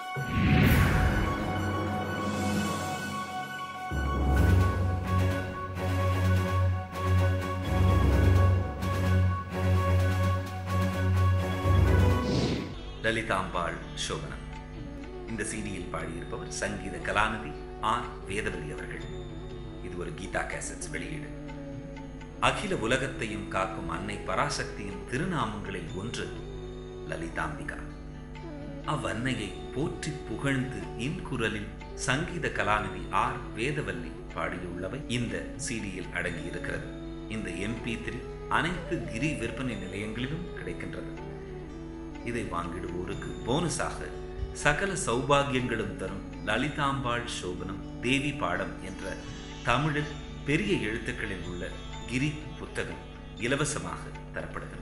லலிதாம்பாள் சோபனம் இந்த சீடியில் பாடியிருப்பவர் சங்கீத கலாநிதி ஆர் வேதவதி அவர்கள் இது ஒரு கீதா கேசட்ஸ் வெளியீடு அகில உலகத்தையும் காக்கும் அன்னை பராசக்தியின் திருநாமங்களில் ஒன்று லலிதாம்பிகா அவ்வன்னையை போற்றி புகழ்ந்து இன்குரலில் சங்கீத கலாநிதி ஆர் வேதவல்லி பாடியுள்ளவை இந்த சீடியில் அடங்கியிருக்கிறது இந்த எம்பி த்ரீ அனைத்து கிரி விற்பனை நிலையங்களிலும் கிடைக்கின்றது இதை வாங்கிடுவோருக்கு போனஸாக சகல சௌபாகியங்களும் தரும் லலிதாம்பாள் சோபனம் தேவி பாடம் என்ற தமிழில் பெரிய எழுத்துக்களில் உள்ள கிரி புத்தகம் இலவசமாக தரப்படுகிறது